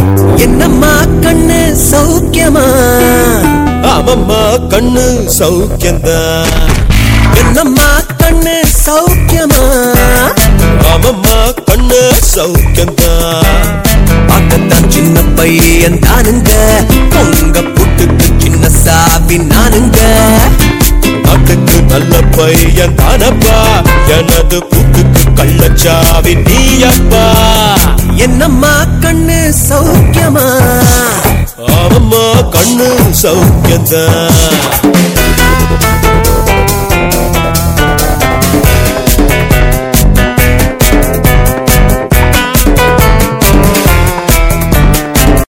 என்னம்மா கண்ணு சௌக்கியமா ஆமம்மா கண்ணு சௌக்கியந்தா என்னம்மா கண்ணு சௌக்கியமா ஆமம்மா கண்ணு சௌக்கியந்தா பார்க்கத்தான் சின்ன பையன் தானுங்க பொங்க புட்டுக்கு சின்ன சாவி நானுங்க நாட்டுக்கு நல்ல பையன் தானப்பா எனது கூட்டுக்கு கள்ளச்சாவி நீயப்பா என்னம்மா கண்ணு சௌக்கியமா ஆமம்மா கண்ணு சௌக்கியந்தா